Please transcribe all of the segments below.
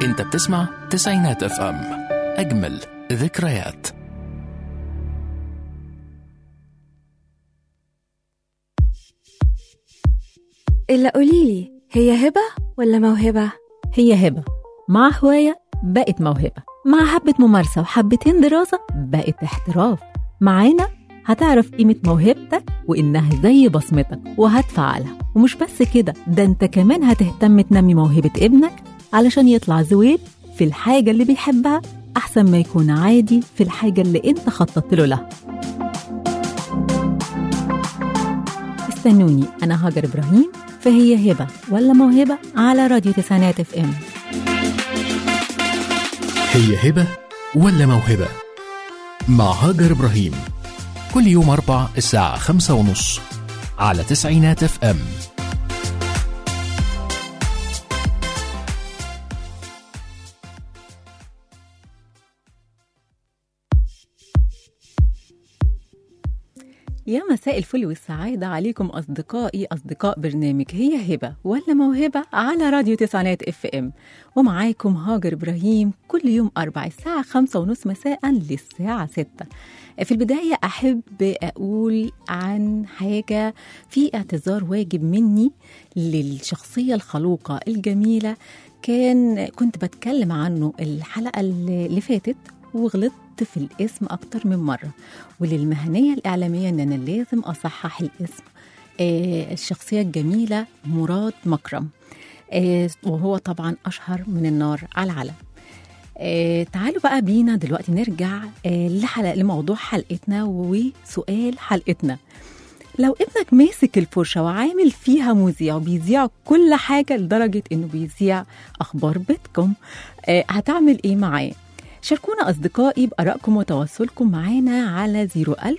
انت بتسمع تسعينات اف ام اجمل ذكريات إلا قوليلي هي هبة ولا موهبة؟ هي هبة مع هواية بقت موهبة مع حبة ممارسة وحبتين دراسة بقت احتراف معانا هتعرف قيمة موهبتك وإنها زي بصمتك وهتفعلها ومش بس كده ده انت كمان هتهتم تنمي موهبة ابنك علشان يطلع زويل في الحاجة اللي بيحبها أحسن ما يكون عادي في الحاجة اللي انت خططت له لها استنوني أنا هاجر إبراهيم فهي هبة ولا موهبة على راديو تسعينات اف ام هي هبة ولا موهبة مع هاجر إبراهيم كل يوم أربع الساعة خمسة ونص على تسعينات اف ام يا مساء الفل والسعادة عليكم أصدقائي أصدقاء برنامج هي هبة ولا موهبة على راديو تسعينات اف ام ومعاكم هاجر إبراهيم كل يوم أربع الساعة خمسة ونص مساء للساعة ستة في البداية أحب أقول عن حاجة في اعتذار واجب مني للشخصية الخلوقة الجميلة كان كنت بتكلم عنه الحلقة اللي فاتت وغلطت في الاسم أكتر من مرة وللمهنية الإعلامية إن أنا لازم أصحح الاسم آه الشخصية الجميلة مراد مكرم آه وهو طبعا أشهر من النار على العلم آه تعالوا بقى بينا دلوقتي نرجع آه لحلقة لموضوع حلقتنا وسؤال حلقتنا لو ابنك ماسك الفرشة وعامل فيها مذيع وبيذيع كل حاجة لدرجة إنه بيذيع أخبار بيتكم آه هتعمل إيه معاه؟ شاركونا أصدقائي بآرائكم وتواصلكم معانا على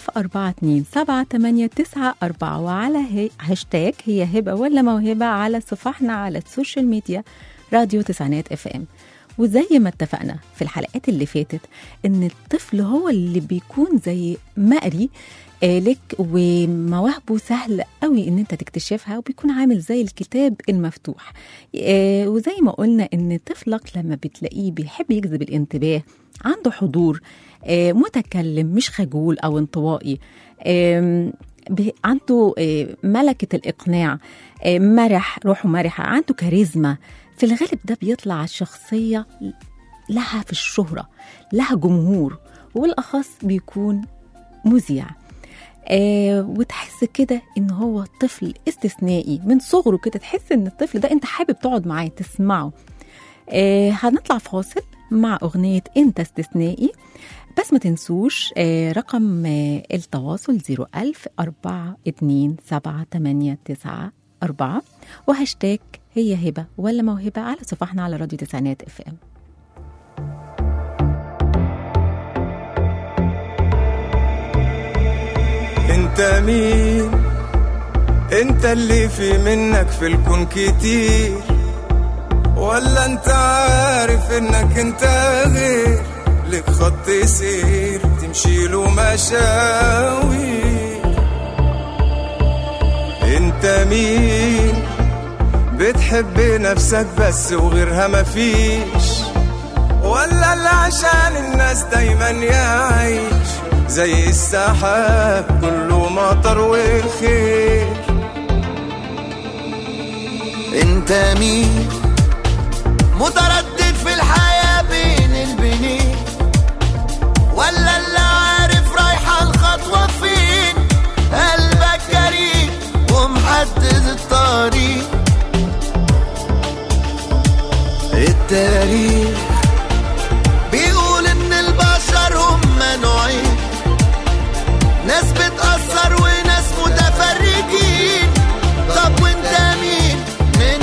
010427894 وعلى هي- هاشتاج هي هبة ولا موهبة على صفحنا على السوشيال ميديا راديو تسعينات اف ام وزي ما اتفقنا في الحلقات اللي فاتت ان الطفل هو اللي بيكون زي مقري آه، لك ومواهبه سهل قوي ان انت تكتشفها وبيكون عامل زي الكتاب المفتوح آه، وزي ما قلنا ان طفلك لما بتلاقيه بيحب يجذب الانتباه عنده حضور آه، متكلم مش خجول او انطوائي آم، ب- عنده آه، ملكة الإقناع آه، مرح روحه مرحة عنده كاريزما في الغالب ده بيطلع شخصية لها في الشهرة لها جمهور وبالأخص بيكون مذيع آه وتحس كده ان هو طفل استثنائي من صغره كده تحس ان الطفل ده انت حابب تقعد معاه تسمعه آه هنطلع فاصل مع اغنيه انت استثنائي بس ما تنسوش آه رقم آه التواصل 01000 427 وهاشتاج هي هبه ولا موهبه على صفحنا على راديو تسعينات اف ام انت مين انت اللي في منك في الكون كتير ولا انت عارف انك انت غير لك خط سير تمشي له مشاوي انت مين بتحب نفسك بس وغيرها مفيش ولا اللي عشان الناس دايما يعيش زي السحاب كله مطر وخير انت مين متردد في الحياة بين البنين ولا اللي عارف رايحة الخطوة فين قلبك جريء ومحدد الطريق التاريخ بيقول ان البشر هم نوعين ناس بتأثر وناس متفرجين طب وانت مين من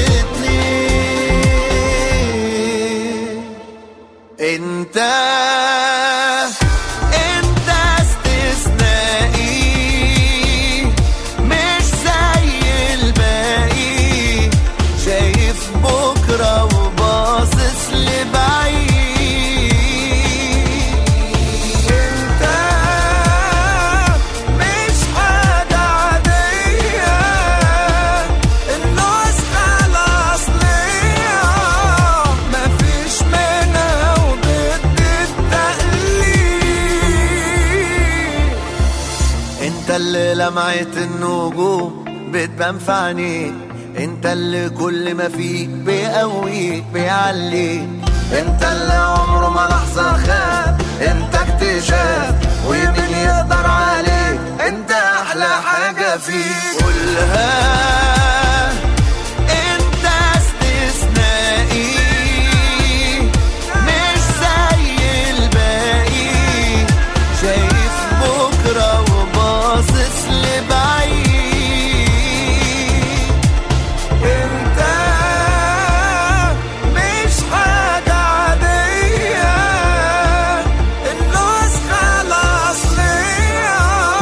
الاتنين انت انت استثنائي مش زي الباقيين لمعة النجوم بتبان في عينيك انت اللي كل ما فيك بيقويك بيعليك انت اللي عمره ما لحظة خاب انت اكتشاف ومين يقدر عليك انت احلى حاجة فيك قولها انت استثنائي مش زي الباقي شايف بكرة وباصص لبعيد انت مش حاجة عادية النسخة الأصلية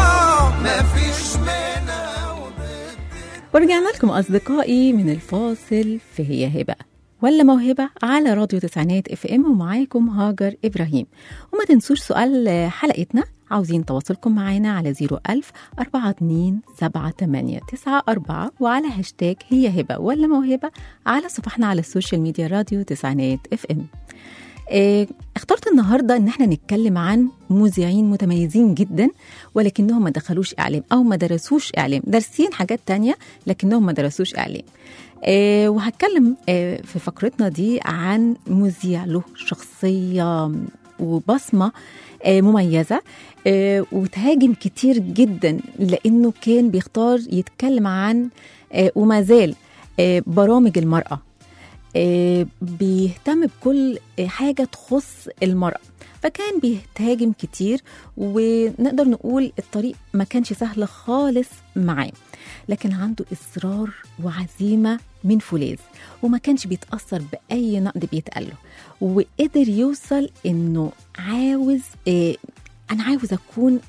مفيش منها وضد ورجعنا لكم أصدقائي من الفاصل في هي هبة ولا موهبة على راديو تسعينات اف ام ومعاكم هاجر إبراهيم وما تنسوش سؤال حلقتنا عاوزين تواصلكم معانا على 01000 42 78 94 وعلى هاشتاج هي هبة ولا موهبة على صفحنا على السوشيال ميديا راديو تسعينات اف ام آه، اخترت النهارده ان احنا نتكلم عن مذيعين متميزين جدا ولكنهم ما دخلوش اعلام او ما درسوش اعلام دارسين حاجات تانية لكنهم ما درسوش اعلام آه، وهتكلم آه، في فقرتنا دي عن مذيع له شخصيه وبصمه آه، مميزه آه، وتهاجم كتير جدا لانه كان بيختار يتكلم عن آه، وما زال آه، برامج المراه آه، بيهتم بكل حاجة تخص المرأة فكان بيتهاجم كتير ونقدر نقول الطريق ما كانش سهل خالص معاه لكن عنده إصرار وعزيمة من فولاذ وما كانش بيتأثر بأي نقد بيتقال له وقدر يوصل إنه عاوز آه، أنا عاوز أكون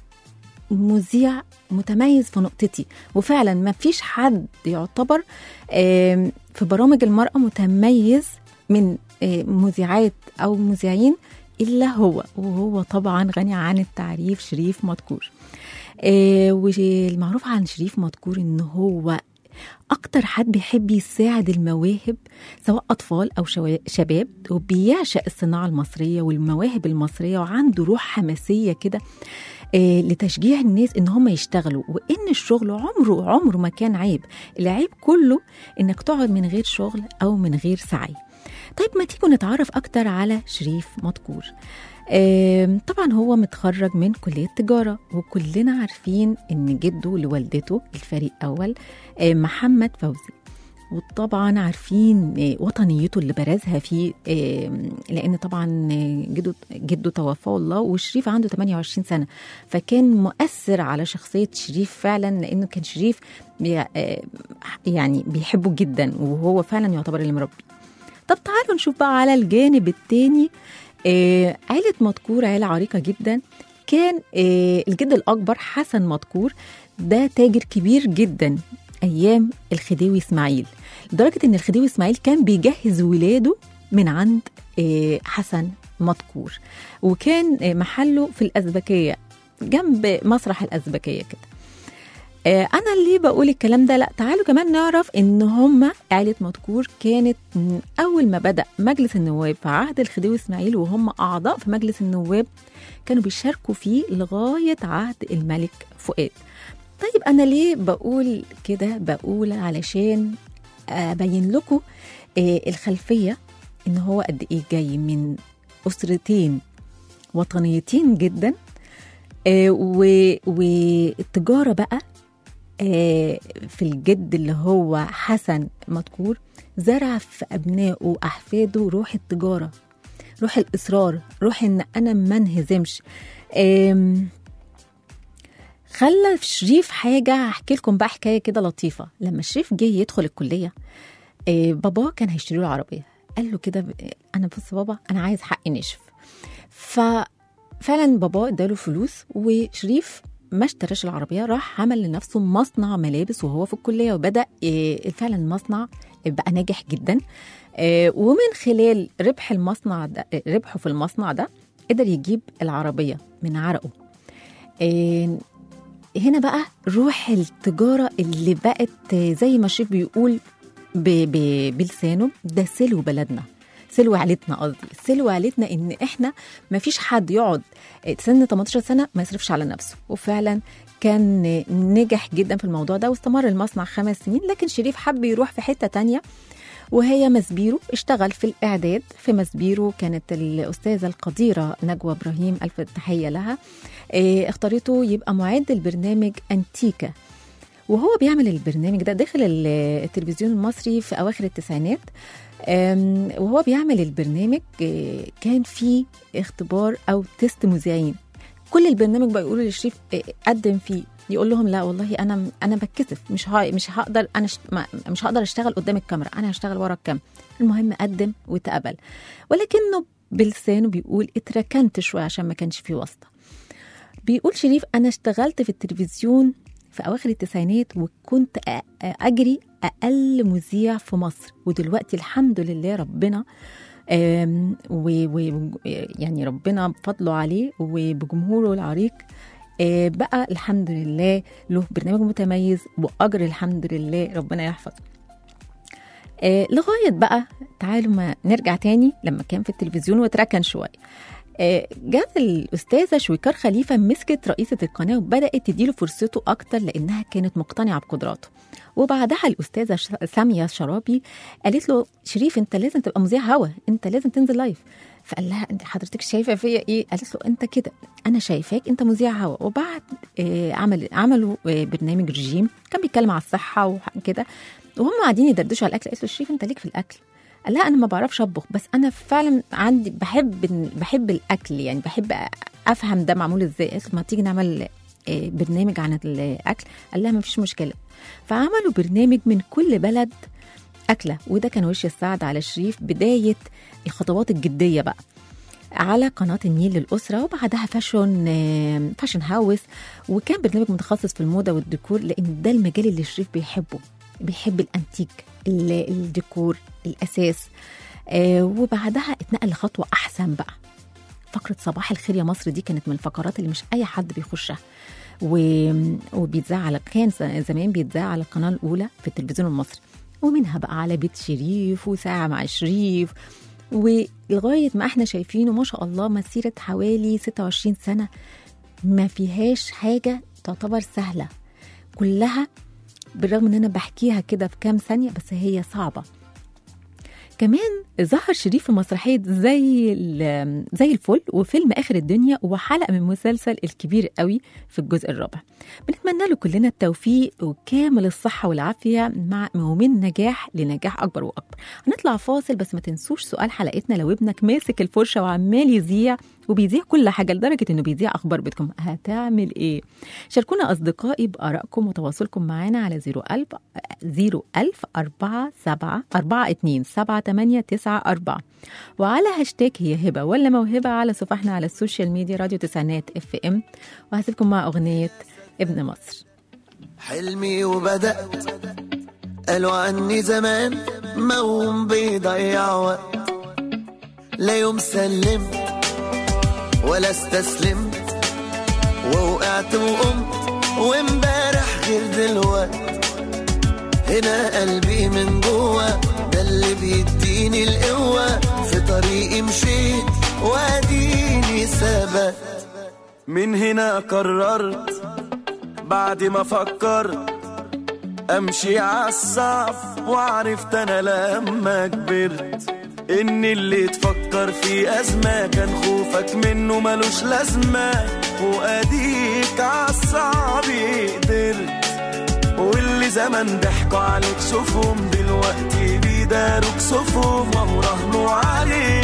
مذيع متميز في نقطتي وفعلا ما فيش حد يعتبر آم، في برامج المرأة متميز من آه، مذيعات أو مذيعين إلا هو وهو طبعا غني عن التعريف شريف مدكور آه، والمعروف عن شريف مدكور إن هو أكتر حد بيحب يساعد المواهب سواء أطفال أو شوا- شباب وبيعشق الصناعة المصرية والمواهب المصرية وعنده روح حماسية كده آه، لتشجيع الناس ان هم يشتغلوا وان الشغل عمره عمره ما كان عيب العيب كله انك تقعد من غير شغل او من غير سعي طيب ما تيجوا نتعرف اكتر على شريف مدكور آم، طبعا هو متخرج من كلية تجارة وكلنا عارفين ان جده لوالدته الفريق اول آم، محمد فوزي وطبعا عارفين آه، وطنيته اللي برزها فيه آم، لان طبعا آه، جده جده توفاه الله وشريف عنده 28 سنه فكان مؤثر على شخصيه شريف فعلا لانه كان شريف بي آه، يعني بيحبه جدا وهو فعلا يعتبر اللي مربيه طب تعالوا نشوف بقى على الجانب التاني آه، عيلة مدكور عيلة عريقة جدا كان آه، الجد الأكبر حسن مدكور ده تاجر كبير جدا أيام الخديوي إسماعيل لدرجة إن الخديوي إسماعيل كان بيجهز ولاده من عند آه، حسن مدكور وكان آه، محله في الأزبكية جنب مسرح الأزبكية كده آه، انا اللي بقول الكلام ده لا تعالوا كمان نعرف ان هم عائله مدكور كانت من اول ما بدا مجلس النواب في عهد الخديوي اسماعيل وهم اعضاء في مجلس النواب كانوا بيشاركوا فيه لغايه عهد الملك فؤاد طيب انا ليه بقول كده بقول علشان ابين لكم آه، الخلفيه ان هو قد ايه جاي من اسرتين وطنيتين جدا آه، و- والتجاره بقى آه، في الجد اللي هو حسن مدكور زرع في أبنائه وأحفاده روح التجارة روح الإصرار روح إن أنا ما انهزمش آم، خلى في شريف حاجة هحكي لكم بقى حكاية كده لطيفة لما شريف جه يدخل الكلية آه، بابا كان هيشتري له عربية قال له كده ب- أنا بص بابا أنا عايز حقي نشف ففعلا بابا اداله فلوس وشريف ما اشتراش العربيه راح عمل لنفسه مصنع ملابس وهو في الكليه وبدا آه، فعلا المصنع بقى ناجح جدا آه، ومن خلال ربح المصنع ده آه، ربحه في المصنع ده قدر يجيب العربيه من عرقه آه، هنا بقى روح التجاره اللي بقت آه، زي ما الشيف بيقول ب- ب- بلسانه ده سلو بلدنا سلو عيلتنا قصدي سلو عيلتنا ان احنا ما فيش حد يقعد سن 18 سنه ما يصرفش على نفسه وفعلا كان نجح جدا في الموضوع ده واستمر المصنع خمس سنين لكن شريف حب يروح في حته تانية وهي مسبيرو اشتغل في الإعداد في مسبيرو كانت الأستاذة القديرة نجوى إبراهيم ألف تحية لها اه اختارته يبقى معد البرنامج أنتيكا وهو بيعمل البرنامج ده داخل ال- التلفزيون المصري في أواخر التسعينات أم، وهو بيعمل البرنامج اه، كان فيه اختبار أو تيست مذيعين كل البرنامج بقى يقولوا لشريف اه، قدم فيه يقول لهم لا والله انا انا بتكسف مش ها مش هقدر انا ش- ما- مش هقدر اشتغل قدام الكاميرا انا هشتغل ورا الكاميرا المهم قدم واتقبل ولكنه بلسانه بيقول اتركنت شويه عشان ما كانش فيه واسطه بيقول شريف انا اشتغلت في التلفزيون في اواخر التسعينات وكنت أ- اجري اقل مذيع في مصر ودلوقتي الحمد لله ربنا آم، و و يعني ربنا بفضله عليه وبجمهوره العريق آه، بقى الحمد لله له برنامج متميز واجر الحمد لله ربنا يحفظه آه، لغايه بقى تعالوا ما نرجع تاني لما كان في التلفزيون واتركن شويه آه، جت الاستاذه شويكار خليفه مسكت رئيسه القناه وبدات تديله فرصته اكتر لانها كانت مقتنعه بقدراته وبعدها الاستاذه ش- ساميه شرابي قالت له شريف انت لازم تبقى مذيع هوا انت لازم تنزل لايف فقال لها انت حضرتك شايفه فيا ايه قالت له انت كده انا شايفاك انت مذيع هوا وبعد آه، عمل عملوا آه، برنامج رجيم كان بيتكلم على الصحه وكده وهم قاعدين يدردشوا على الاكل قالت له شريف انت ليك في الاكل قال لها انا ما بعرفش اطبخ بس انا فعلا عندي بحب بحب الاكل يعني بحب افهم ده معمول ازاي قالت له ما تيجي نعمل آه، برنامج عن الاكل قال لها ما فيش مشكله فعملوا برنامج من كل بلد اكله وده كان وش السعد على شريف بدايه الخطوات الجديه بقى على قناة النيل للأسرة وبعدها فاشون آه، فاشن هاوس وكان برنامج متخصص في الموضة والديكور لأن ده المجال اللي شريف بيحبه بيحب الأنتيك ال- الديكور الأساس آه، وبعدها اتنقل لخطوة أحسن بقى فقرة صباح الخير يا مصر دي كانت من الفقرات اللي مش أي حد بيخشها و... وبيتذاع على كان ز- زمان بيتذاع على القناة الأولى في التلفزيون المصري ومنها بقى على بيت شريف وساعة مع شريف ولغاية ما احنا شايفينه ما شاء الله مسيرة حوالي 26 سنة ما فيهاش حاجة تعتبر سهلة كلها بالرغم ان انا بحكيها كده في كام ثانية بس هي صعبة كمان ظهر شريف في مسرحية زي ال- زي الفل وفيلم آخر الدنيا وحلقة من مسلسل الكبير قوي في الجزء الرابع بنتمنى له كلنا التوفيق وكامل الصحة والعافية مع ومن نجاح لنجاح أكبر وأكبر هنطلع فاصل بس ما تنسوش سؤال حلقتنا لو ابنك ماسك الفرشة وعمال يذيع وبيذيع كل حاجة لدرجة إنه بيذيع أخبار بيتكم هتعمل إيه؟ شاركونا أصدقائي بآرائكم وتواصلكم معنا على 01000 01000 4 7 4 2 7 8 9 4 وعلى هاشتاج هي هبة ولا موهبة على صفحنا على السوشيال ميديا راديو تسعينات اف ام وهسيبكم مع أغنية ابن مصر حلمي وبدأت قالوا عني زمان موم بيضيع وقت لا يوم سلمت ولا استسلمت ووقعت وقمت وامبارح غير دلوقت هنا قلبي من جوه ده اللي بيديني القوة في طريقي مشيت واديني ثبت من هنا قررت بعد ما فكرت امشي عالصعب وعرفت انا لما كبرت ان اللي تفكر في ازمه كان خوفك منه ملوش لازمه واديك عالصعب قدرت واللي زمان ضحكوا عليك شوفهم دلوقتي بيداروك كسوفهم وراهنوا عليك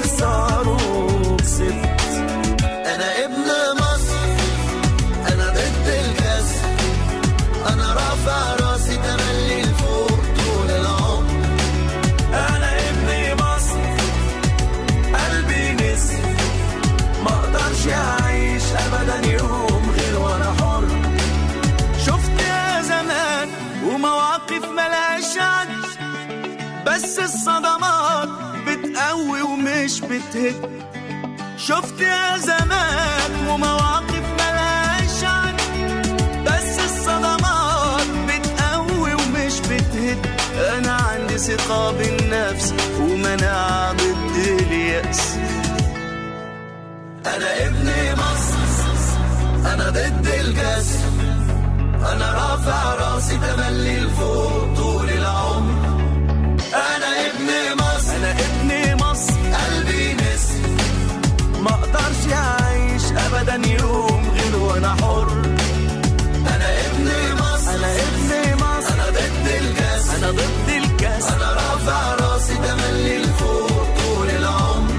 تخسروا كسبت انا ابن مصر انا ضد الكسر انا رافع راسي تملي لفوق طول العمر انا ابن مصر قلبي نسر ما اقدرش اعيش ابدا يوم غير وانا حر شفت يا زمان ومواقف ملهاش عد بس الصدمات بتقوي ومش بتهد شفت يا زمان ومواقف ملهاش عد بس الصدمات بتقوي ومش بتهد انا عندي عندي ثقة بالنفس ومناعة ضد اليأس انا ابن مصر انا ضد الجسر انا رافع راسي تملي لفوق طول العمر انا ابن مصر أنا ابن مصر قلبي نسر ما اقدرش اعيش ابدا يوم غير وانا حر انا ابن مصر أنا ابن مصر انا ضد الجسر أنا ضد الكسر انا رافع راسي تملي لفوق طول العمر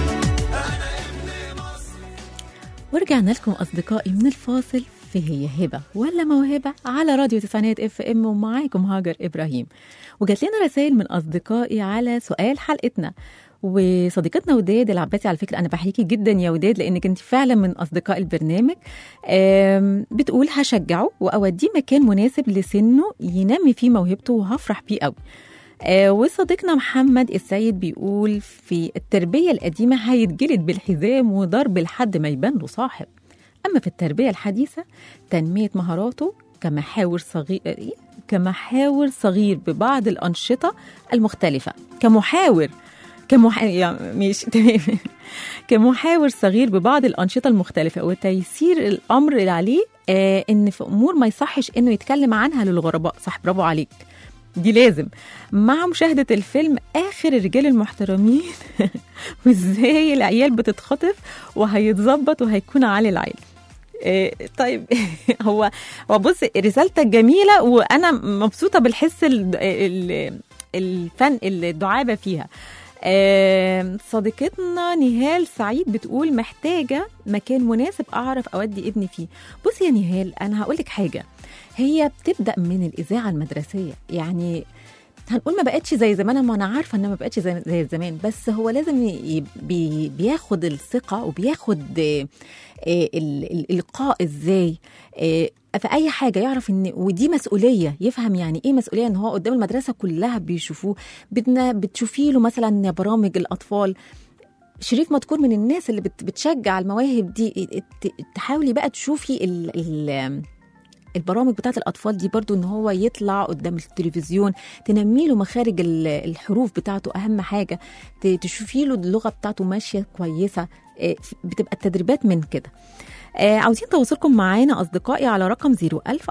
ورجعنا لكم أصدقائي من الفاصل في هي هبة ولا موهبة على راديو تسعينات اف ام ومعاكم هاجر إبراهيم وجات لنا رسائل من أصدقائي على سؤال حلقتنا وصديقتنا وداد العباسي على فكرة أنا بحييكي جدا يا وداد لأنك أنت فعلا من أصدقاء البرنامج آم، بتقول هشجعه وأوديه مكان مناسب لسنه ينمي فيه موهبته وهفرح بيه قوي آه، وصديقنا محمد السيد بيقول في التربية القديمة هيتجلد بالحزام وضرب لحد ما يبان له صاحب أما في التربية الحديثة تنمية مهاراته كمحاور صغير إيه؟ كمحاور صغير ببعض الأنشطة المختلفة كمحاور كمح... يعني مش تمام كمحاور صغير ببعض الأنشطة المختلفة وتيسير الأمر اللي عليه آه إن في أمور ما يصحش إنه يتكلم عنها للغرباء صح برافو عليك دي لازم مع مشاهدة الفيلم آخر الرجال المحترمين وإزاي العيال بتتخطف وهيتظبط وهيكون علي العيل إيه، طيب هو هو بص رسالتك جميلة وأنا مبسوطة بالحس ال- ال- الفن الدعابة فيها آه، صديقتنا نهال سعيد بتقول محتاجة مكان مناسب أعرف أودي ابني فيه بصي يا نهال أنا هقولك حاجة هي بتبدأ من الإذاعة المدرسية يعني هنقول ما بقتش زي زمان ما انا عارفه انها ما بقتش زي, زي زمان بس هو لازم ي- بي بياخد الثقه وبياخد آه، آه، ال- ال- الالقاء ازاي آه، في اي حاجه يعرف ان ودي مسؤوليه يفهم يعني ايه مسؤوليه ان هو قدام المدرسه كلها بيشوفوه بدنا بتشوفي له مثلا برامج الاطفال شريف مذكور من الناس اللي بت- بتشجع المواهب دي ت- تحاولي بقى تشوفي ال ال البرامج بتاعت الاطفال دي برضو ان هو يطلع قدام التلفزيون تنمي له مخارج ال- الحروف بتاعته اهم حاجه ت- تشوفي له اللغه بتاعته ماشيه كويسه آه، بتبقى التدريبات من كده آه، عاوزين تواصلكم معانا أصدقائي على رقم 01000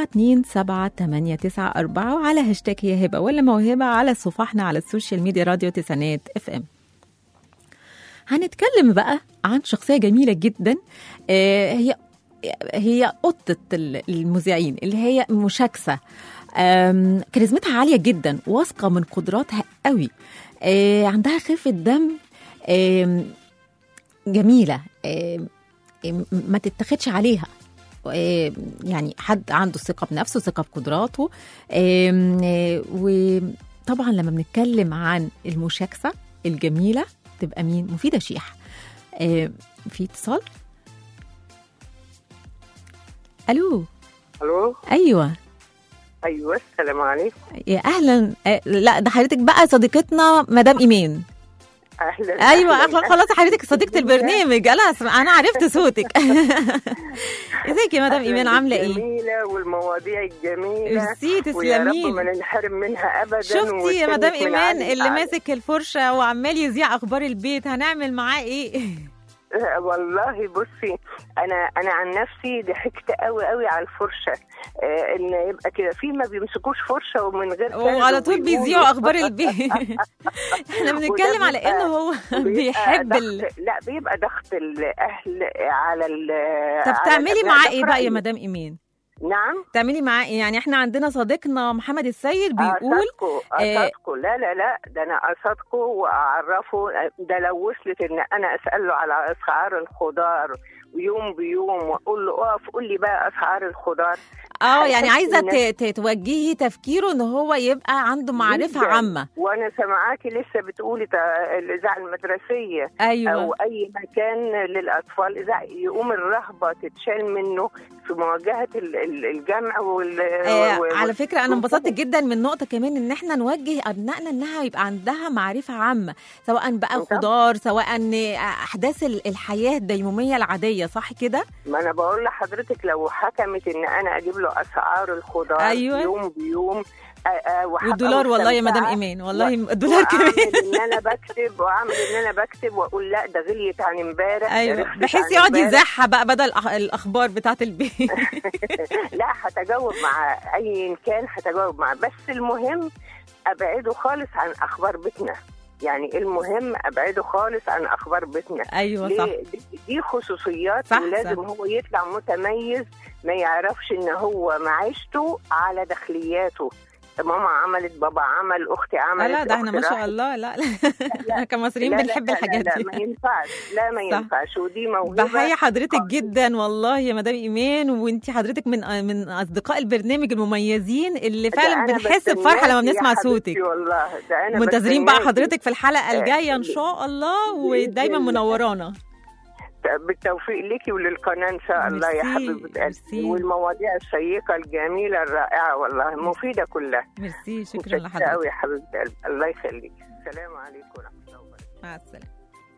427 وعلى هاشتاج هي هبة ولا موهبة على صفحنا على السوشيال ميديا راديو تسعينات اف ام هنتكلم بقى عن شخصية جميلة جدا آه، هي هي قطة ال- المذيعين اللي هي مشاكسة آم، كاريزمتها عالية جدا واثقة من قدراتها قوي آه، عندها خفة دم آم، جميلة آم، آم، ما تتخدش عليها آم، يعني حد عنده ثقة بنفسه ثقة بقدراته آم، آه، وطبعا لما بنتكلم عن المشاكسة الجميلة تبقى مين مفيدة شيح آم، في اتصال الو الو ايوه ايوه السلام عليكم يا اهلا آه، لا ده حضرتك بقى صديقتنا مدام ايمان اهلا ايوه أهلاً. أخلا خلاص حضرتك صديقه البرنامج انا أسمع انا عرفت صوتك ازيك يا مدام أهلاً ايمان عامله ايه الجميله والمواضيع الجميله ميرسي ويا رب تسلمي ما ننحرم منها ابدا شفتي يا ونستنك مدام من ايمان عالي اللي لأعلى. ماسك الفرشه وعمال يذيع اخبار البيت هنعمل معاه ايه آه، والله بصي انا انا عن نفسي ضحكت قوي قوي على الفرشه آه ان يبقى كده في ما بيمسكوش فرشه ومن غير سند وعلى طول وبيقولوا- بيذيعوا اخبار البيت احنا بنتكلم على بيبقى- انه هو بيبقى بيحب ال... ضغط- لا بيبقى ضغط الاهل على ال طب على تعملي الأبناء. معاه ده ايه في بقى يا رأيي. مدام ايمان نعم تعملي معاه ايه يعني احنا عندنا صديقنا محمد السيد بيقول أصدقه أصدقه لا لا لا ده أنا أصدقه وأعرفه ده لو وصلت إن أنا أسأله على أسعار الخضار ويوم بيوم وأقول له أقف قول لي بقى أسعار الخضار اه يعني هيحس عايزه إن- ت- ت- توجهي تفكيره ان هو يبقى عنده معرفه جداً. عامه وأنا سامعاكي لسه بتقولي تا- الإذاعة المدرسية ايوه أو أي مكان للأطفال إذا يقوم الرهبة تتشال منه في مواجهة ال- ال- الجمع وال آه وال- على فكره انا انبسطت والكتب. جدا من نقطه كمان ان احنا نوجه ابنائنا انها يبقى عندها معرفه عامه سواء بقى بالظبط. خضار سواء احداث ال- الحياه اليوميه العاديه صح كده ما انا بقول لحضرتك لو حكمت ان انا اجيب له اسعار الخضار أيوة. يوم بيوم آه، آه، وهبقى والدولار والله يا مدام مستمتعة. ايمان والله و- الدولار كمان واعمل ان انا بكتب واعمل ان انا بكتب واقول لا ده غليت عن امبارح ايوه رخصت بحيث عن يقعد امبارح. يزحها بقى بدل الأخ- الاخبار بتاعه البيت لا هتجاوب مع اي كان هتجاوب معاه بس المهم ابعده خالص عن اخبار بيتنا يعني المهم ابعده خالص عن اخبار بيتنا ايوه صح ليه؟ دي- دي خصوصيات صح، ولازم صح. هو يطلع متميز ما يعرفش ان هو معيشته على داخلياته ماما عملت بابا عمل اختي لا عملت لا ده احنا ما أختي شاء راحت. الله لا لا احنا كمصريين لا، لا، بنحب لا، الحاجات لا, دي لا ما ينفعش لا ما صح. ينفعش ودي موهبه بحيي حضرتك جدا والله يا مدام ايمان وانت حضرتك من من اصدقاء البرنامج المميزين اللي ده فعلا أنا بنحس بفرحه لما بستناكي يا بنسمع حبيبتي صوتك والله ده انا منتظرين بقى بستناكي. حضرتك في الحلقه الجايه ان شاء الله ودايما منورانا بالتوفيق ليكي وللقناه ان شاء الله يا ميرسي، حبيبه ميرسي. قلبي والمواضيع الشيقه الجميله الرائعه والله مفيده كلها ميرسي شكرا متشكرة لحضرتك قوي يا حبيبه قلبي الله يخليك السلام عليكم ورحمه الله وبركاته مع السلامة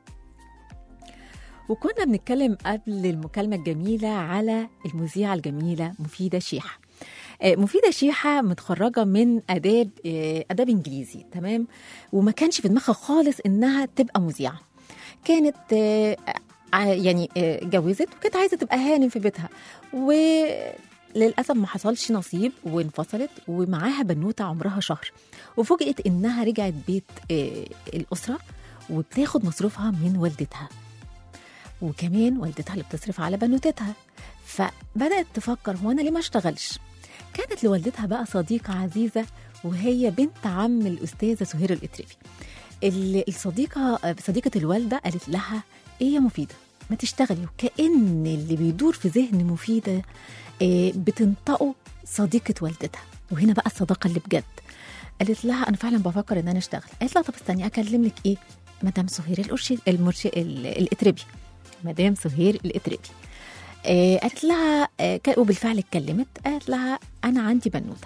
وكنا بنتكلم قبل المكالمة الجميلة على المذيعة الجميلة مفيدة شيحة آه، مفيدة شيحة متخرجة من آداب آه، آداب إنجليزي تمام وما كانش في دماغها خالص إنها تبقى مذيعة كانت آه، ع- يعني آه، اتجوزت وكانت عايزة تبقى هانم في بيتها وللأسف ما حصلش نصيب وانفصلت ومعاها بنوتة عمرها شهر وفوجئت إنها رجعت بيت آه، الأسرة وبتاخد مصروفها من والدتها وكمان والدتها اللي بتصرف على بنوتتها فبدأت تفكر هو أنا ليه ما اشتغلش كانت لوالدتها بقى صديقة عزيزة وهي بنت عم الأستاذة سهير الإتريبي ال- الصديقة صديقة الوالدة قالت لها إيه يا مفيدة ما تشتغلي وكأن اللي بيدور في ذهن مفيدة آه، بتنطقه صديقة والدتها وهنا بقى الصداقة اللي بجد قالت لها أنا فعلا بفكر إن أنا أشتغل قالت لها طب استني أكلم لك إيه مدام سهير الأرشي المرشي ال- الإتريبي مدام سهير الإتريبي آه قالت لها آه ك- وبالفعل اتكلمت قالت لها أنا عندي بنوتة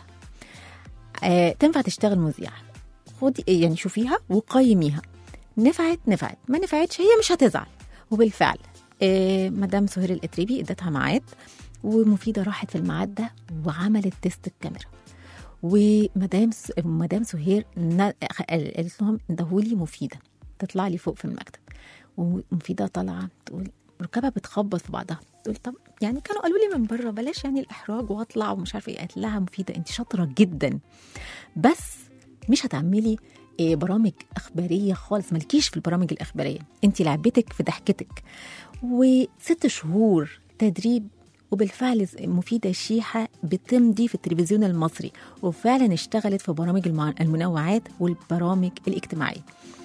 آه تنفع تشتغل مذيعة خدي يعني شوفيها وقيميها نفعت نفعت ما نفعتش هي مش هتزعل وبالفعل آه مدام سهير الاتريبي ادتها ميعاد ومفيده راحت في الميعاد ده وعملت تيست الكاميرا ومدام س... مدام سهير ن- قالت لهم اندهولي مفيده تطلع لي فوق في المكتب ومفيده طالعه تقول ركبها بتخبط في بعضها تقول طب يعني كانوا قالوا لي من بره بلاش يعني الاحراج واطلع ومش عارفه ايه قالت لها مفيده انت شاطره جدا بس مش هتعملي إيه برامج اخباريه خالص مالكيش في البرامج الاخباريه انت لعبتك في ضحكتك وست شهور تدريب وبالفعل مفيدة شيحة بتمضي في التلفزيون المصري وفعلا اشتغلت في برامج المع- المنوعات والبرامج الاجتماعية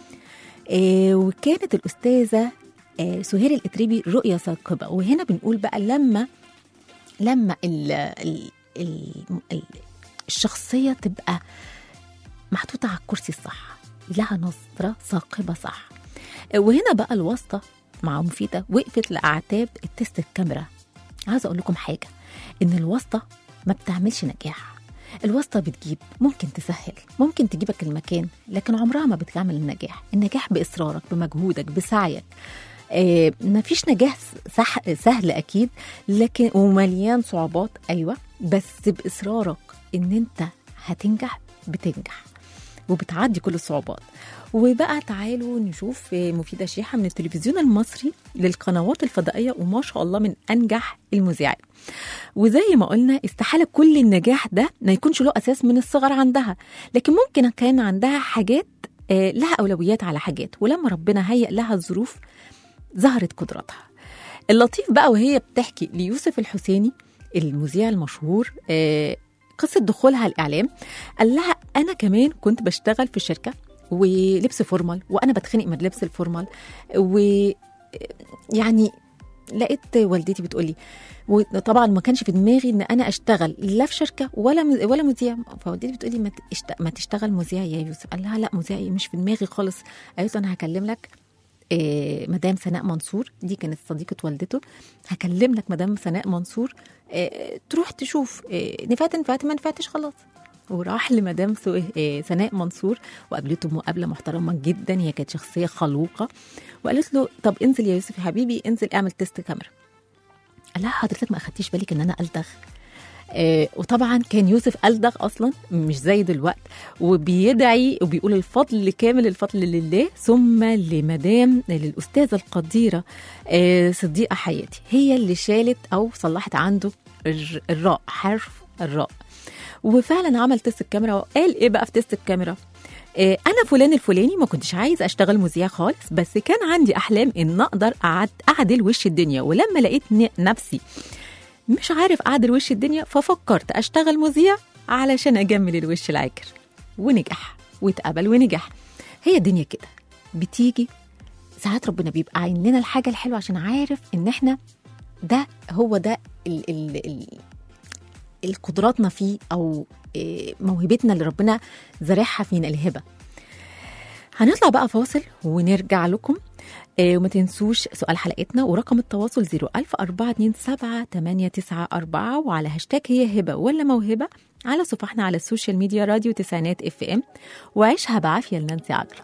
آه، وكانت الأستاذة آه، سهير الإتريبي رؤية ثاقبة وهنا بنقول بقى لما لما ال ال ال ال الشخصية تبقى محطوطة على الكرسي الصح لها نظرة ثاقبة صح آه، وهنا بقى الواسطة مع مفيدة وقفت لأعتاب التست الكاميرا عايزة أقول لكم حاجة إن الواسطة ما بتعملش نجاح الواسطة بتجيب ممكن تسهل ممكن تجيبك المكان لكن عمرها ما بتعمل النجاح النجاح بإصرارك بمجهودك بسعيك آه مفيش نجاح سح سهل أكيد لكن ومليان صعوبات أيوة بس بإصرارك إن أنت هتنجح بتنجح وبتعدي كل الصعوبات وبقى تعالوا نشوف مفيدة شيحة من التلفزيون المصري للقنوات الفضائية وما شاء الله من أنجح المذيعات وزي ما قلنا استحالة كل النجاح ده ما يكونش له أساس من الصغر عندها لكن ممكن كان عندها حاجات آه، لها أولويات على حاجات ولما ربنا هيئ لها الظروف ظهرت قدراتها اللطيف بقى وهي بتحكي ليوسف الحسيني المذيع المشهور آه، قصة دخولها الإعلام قال لها أنا كمان كنت بشتغل في شركة ولبس فورمال وأنا بتخنق من لبس الفورمال و يعني لقيت والدتي بتقولي وطبعا ما كانش في دماغي ان انا اشتغل لا في شركه ولا م- ولا مذيع فوالدتي بتقولي ما تشت- ما تشتغل مذيع يا يوسف قال لها لا مذيع إيه؟ مش في دماغي خالص قالت له انا هكلم لك آه، مدام سناء منصور دي كانت صديقه والدته هكلم لك مدام سناء منصور آه، تروح تشوف آه، نفعت نفعت ما نفعتش خلاص وراح لمدام سو- آه، سناء منصور وقابلته مقابله محترمه جدا هي كانت شخصيه خلوقه وقالت له طب انزل يا يوسف يا حبيبي انزل اعمل تيست كاميرا قال لها حضرتك ما اخدتيش بالك ان انا الدغ آه وطبعا كان يوسف ألدغ أصلا مش زي دلوقت وبيدعي وبيقول الفضل كامل الفضل لله ثم لمدام للأستاذة القديرة آه صديقة حياتي هي اللي شالت أو صلحت عنده الر- الراء حرف الراء وفعلا عمل تيست الكاميرا وقال ايه بقى في تيست الكاميرا آه، انا فلان الفلاني ما كنتش عايز اشتغل مذيع خالص بس كان عندي احلام ان اقدر أعد- اعدل وش الدنيا ولما لقيت ن- نفسي مش عارف اعدل وش الدنيا ففكرت اشتغل مذيع علشان اجمل الوش العكر ونجح واتقبل ونجح هي الدنيا كده بتيجي ساعات ربنا بيبقى عاين لنا الحاجه الحلوه عشان عارف ان احنا ده هو ده ال ال ال القدراتنا فيه او إيه، موهبتنا اللي ربنا زارعها فينا الهبه هنطلع بقى فاصل ونرجع لكم إيه، وما تنسوش سؤال حلقتنا ورقم التواصل 01427 وعلى هاشتاج هي هبه ولا موهبه على صفحنا على السوشيال ميديا راديو تسعينات اف ام وعيشها بعافيه لنانسي عجرم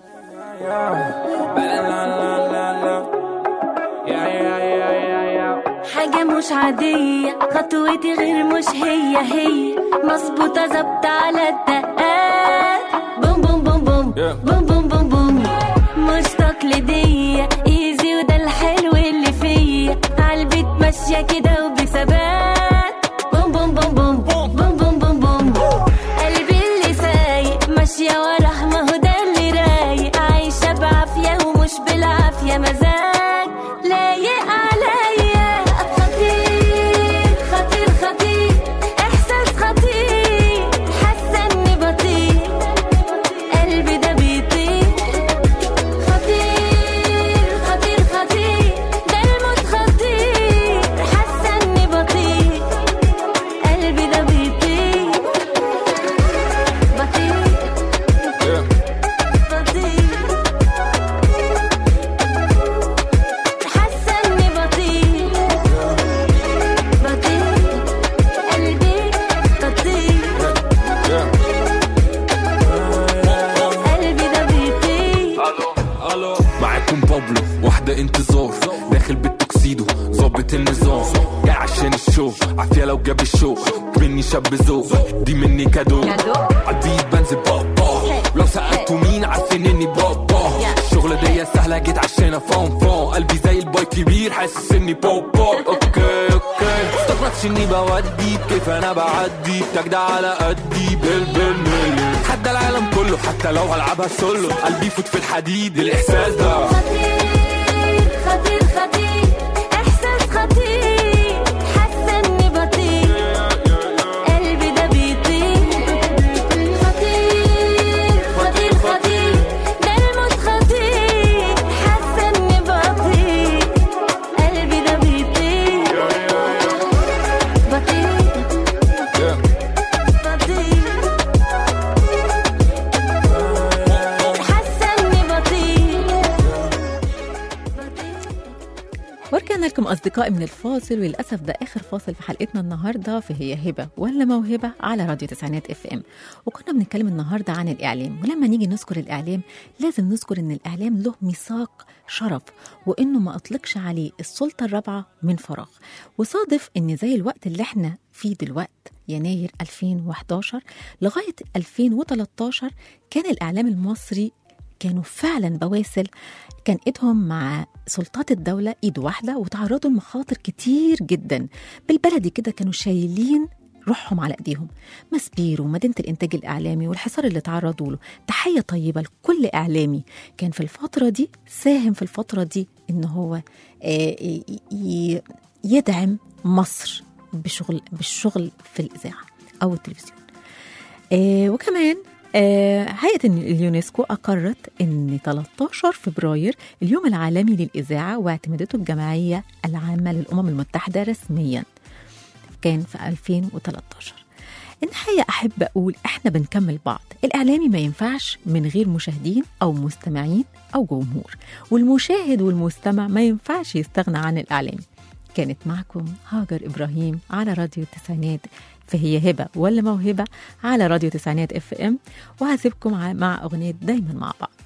حاجة مش عادية خطوتي غير مش هي هي مظبوطة ظابطة على الدقات بوم بوم بوم بوم بوم بوم بوم بوم مش تقليدية ايزي وده الحلو اللي فيا عالبيت ماشية كده وبثبات بوم بوم بوم بوم بوم بوم بوم بوم قلبي اللي سايق ماشية وراه ما هو ده اللي رايق عايشة بعافية ومش بالعافية مزاج لايق عليا خطير خطير خطير احساس خطير حاسة اني بطير قلبي ده بيطير خطير خطير خطير ده الموت خطير حاسة اني بطير قلبي ده بيطير بطير بطير حاسة اني بطير بطير قلبي بطير قلبي ده بيطير معاكم بابلو واحدة انتظار داخل بالتوكسيدو ظابط النظام جاي عشان الشو عافية لو جاب الشو مني شاب ذوق دي مني كادو عديت بنزل بابا لو سألتوا مين عارفين اني بابا الشغلة دي سهلة جيت عشان افون فون قلبي زي الباي كبير حاسس اني بابا اوكي اوكي استغربتش اني بودي كيف انا بعدي بتجدع على قدي بال بالملي حتى العالم كله حتى لو هلعبها سولو قلبي يفوت في الحديد الاحساس ده خطير خطير خطير احساس خطير حاسه اني بطير قلبي ده بيطير خطير خطير خطير ده الموت خطير حاسه اني بطير قلبي ده بيطير بطير بطير حاسه اني بطير ورجعنا لكم أصدقائي من الفاصل وللأسف ده آخر فاصل في حلقتنا النهاردة في هي هبة ولا موهبة على راديو تسعينات اف ام وكنا بنتكلم النهاردة عن الإعلام ولما نيجي نذكر الإعلام لازم نذكر إن الإعلام له ميثاق شرف وإنه ما أطلقش عليه السلطة الرابعة من فراغ وصادف إن زي الوقت اللي احنا فيه دلوقت يناير 2011 لغاية 2013 كان الإعلام المصري كانوا فعلا بواسل كان ايدهم مع سلطات الدولة ايد واحدة وتعرضوا لمخاطر كتير جدا بالبلدي كده كانوا شايلين روحهم على ايديهم مسبير ومدينة الانتاج الاعلامي والحصار اللي تعرضوا له تحية طيبة لكل اعلامي كان في الفترة دي ساهم في الفترة دي ان هو آه، ي- ي- يدعم مصر بشغل بالشغل في الاذاعة او التلفزيون آه وكمان آه هيئة اليونسكو أقرت أن 13 فبراير اليوم العالمي للإذاعة واعتمدته الجمعية العامة للأمم المتحدة رسميا كان في 2013 النهاية أحب أقول إحنا بنكمل بعض الإعلامي ما ينفعش من غير مشاهدين أو مستمعين أو جمهور والمشاهد والمستمع ما ينفعش يستغنى عن الإعلامي كانت معكم هاجر إبراهيم على راديو التسعينات فهي هبة ولا موهبة على راديو تسعينات اف ام وهسيبكم ع- مع أغنية دايما مع بعض